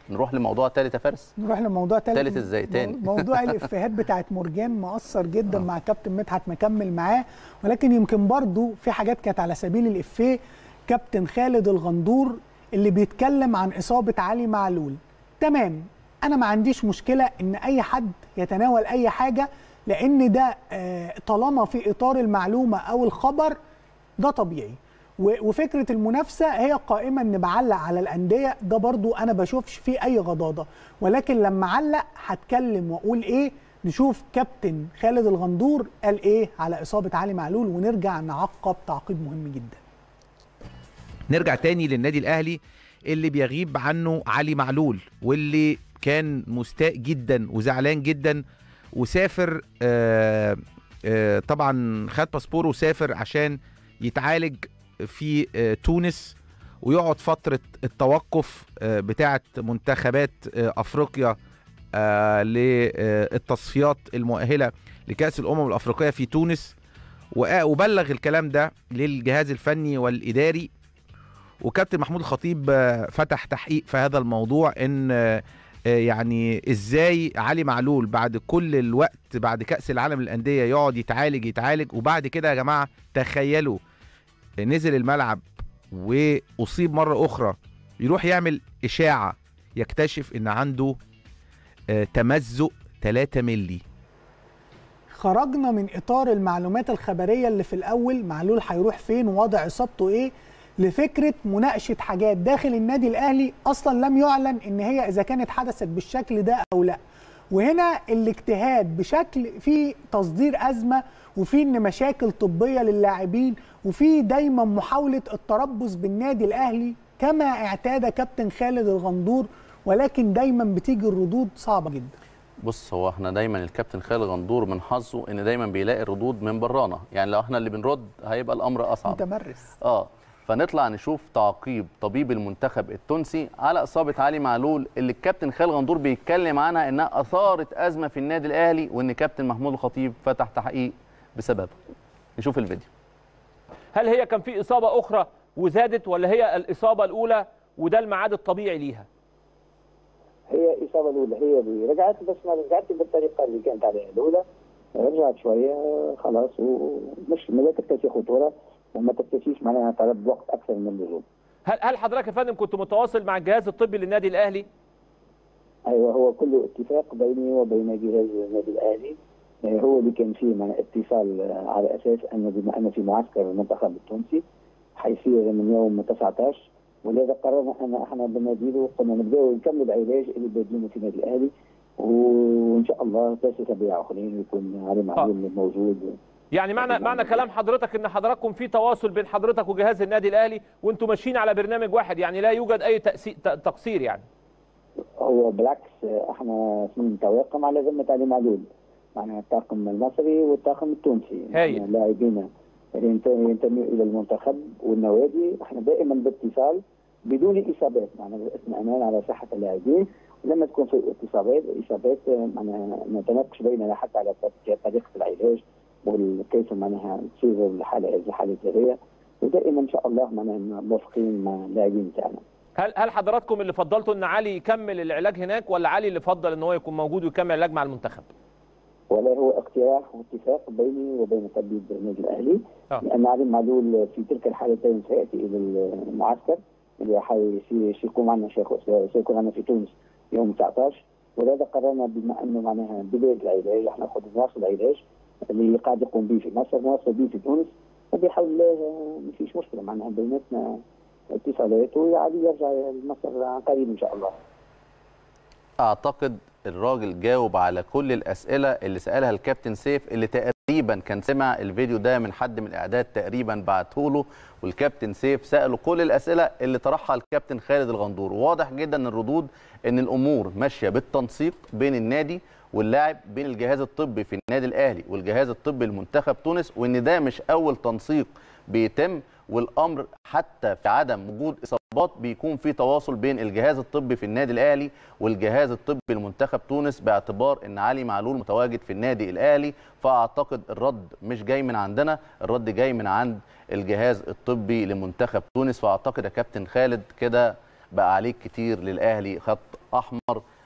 نروح لموضوع ثالث يا فارس نروح لموضوع ثالث تالت إزاي؟ تاني. موضوع الافيهات بتاعت مرجان مؤثر جدا مع كابتن مدحت مكمل معاه ولكن يمكن برضو في حاجات كانت على سبيل الافيه كابتن خالد الغندور اللي بيتكلم عن اصابه علي معلول تمام انا ما عنديش مشكله ان اي حد يتناول اي حاجه لان ده آه، طالما في اطار المعلومه او الخبر ده طبيعي و- وفكره المنافسه هي قائمه ان بعلق على الانديه ده برضو انا بشوفش فيه اي غضاضه ولكن لما علق هتكلم واقول ايه نشوف كابتن خالد الغندور قال ايه على اصابه علي معلول ونرجع نعقب تعقيب مهم جدا نرجع تاني للنادي الاهلي اللي بيغيب عنه علي معلول واللي كان مستاء جدا وزعلان جدا وسافر آه آه طبعا خد باسبور وسافر عشان يتعالج في آه تونس ويقعد فترة التوقف آه بتاعة منتخبات آه أفريقيا آه للتصفيات المؤهلة لكأس الأمم الأفريقية في تونس وآ- وبلغ الكلام ده للجهاز الفني والإداري وكابتن محمود الخطيب آه، فتح تحقيق في هذا الموضوع ان آه، آه، يعني ازاي علي معلول بعد كل الوقت بعد كأس العالم للأندية يقعد يتعالج يتعالج وبعد كده يا جماعة تخيلوا نزل الملعب وأصيب مرة أخرى يروح يعمل إشاعة يكتشف إن عنده آه، تمزق 3 ملي خرجنا من اطار المعلومات الخبريه اللي في الاول معلول هيروح فين ووضع اصابته ايه لفكره مناقشه حاجات داخل النادي الاهلي اصلا لم يعلن ان هي اذا كانت حدثت بالشكل ده او لا وهنا الاجتهاد بشكل في تصدير ازمه وفي ان مشاكل طبيه للاعبين وفي دايما محاوله التربص بالنادي الاهلي كما اعتاد كابتن خالد الغندور ولكن دايما بتيجي الردود صعبه جدا بص هو احنا دايما الكابتن خالد غندور من حظه ان دايما بيلاقي الردود من برانا يعني لو احنا اللي بنرد هيبقى الامر اصعب متمرس اه فنطلع نشوف تعقيب طبيب المنتخب التونسي على اصابه علي معلول اللي الكابتن خالد غندور بيتكلم عنها انها اثارت ازمه في النادي الاهلي وان كابتن محمود الخطيب فتح تحقيق بسببها نشوف الفيديو هل هي كان في اصابه اخرى وزادت ولا هي الاصابه الاولى وده الميعاد الطبيعي ليها هي اصابه الاولى هي دي رجعت بس ما رجعتش بالطريقه اللي كانت عليها الاولى رجعت شويه خلاص ومش ما لا تكتشف خطوره وما تكتشفش معناها طلب وقت اكثر من اللزوم هل هل حضرتك يا فندم كنت متواصل مع الجهاز الطبي للنادي الاهلي ايوه هو كله اتفاق بيني وبين جهاز النادي الاهلي آه، هو اللي كان فيه معناها اتصال آه، على اساس انه بما انه في معسكر المنتخب التونسي حيصير من يوم 19 ولذا قررنا ان احنا بناديله قلنا نبداو نكمل العلاج اللي بادينه في النادي الاهلي وان شاء الله ثلاث اسابيع اخرين يكون علي معلول موجود يعني معنى معنى كلام حضرتك ان حضراتكم في تواصل بين حضرتك وجهاز النادي الاهلي وانتم ماشيين على برنامج واحد يعني لا يوجد اي تأسي- ت- تقصير يعني هو بالعكس آه، احنا من توائم على ذمه علي معلول معناها الطاقم المصري والطاقم التونسي هايل. إحنا لاعبين اللي ينت- ينتمي الى المنتخب والنوادي احنا دائما باتصال بدون اصابات معناها اطمئنان على صحه اللاعبين ولما تكون في اتصابات اصابات آه، معناها نتناقش بيننا حتى على طريقة- طريقه العلاج وكيف معناها تصير الحاله الحاله الجاريه ودائما ان شاء الله معناها موافقين مع اللاعبين تاعنا هل هل حضراتكم اللي فضلتوا ان علي يكمل العلاج هناك ولا علي اللي فضل ان هو يكون موجود ويكمل العلاج مع المنتخب ولا هو اقتراح واتفاق بيني وبين طبيب النادي الاهلي آه. لان علي معلول في تلك الحالتين سياتي الى المعسكر اللي حي- سيكون معنا شيخ سيكون معنا في تونس يوم 19 ولذا قررنا بما انه معناها بدايه العلاج احنا ناخذ نواصل العلاج اللي قاعد يقوم به في مصر نواصل به في تونس وبحول الله ما فيش مشكله معناها بيناتنا اتصالات وعلي يرجع لمصر عن قريب ان شاء الله اعتقد الراجل جاوب على كل الاسئله اللي سالها الكابتن سيف اللي تقريبا كان سمع الفيديو ده من حد من الاعداد تقريبا بعته له والكابتن سيف ساله كل الاسئله اللي طرحها الكابتن خالد الغندور واضح جدا الردود ان الامور ماشيه بالتنسيق بين النادي واللاعب بين الجهاز الطبي في النادي الاهلي والجهاز الطبي لمنتخب تونس وان ده مش اول تنسيق بيتم والامر حتى في عدم وجود اصابات بيكون في تواصل بين الجهاز الطبي في النادي الاهلي والجهاز الطبي لمنتخب تونس باعتبار ان علي معلول متواجد في النادي الاهلي فاعتقد الرد مش جاي من عندنا الرد جاي من عند الجهاز الطبي لمنتخب تونس فاعتقد يا كابتن خالد كده بقى عليك كتير للاهلي خط احمر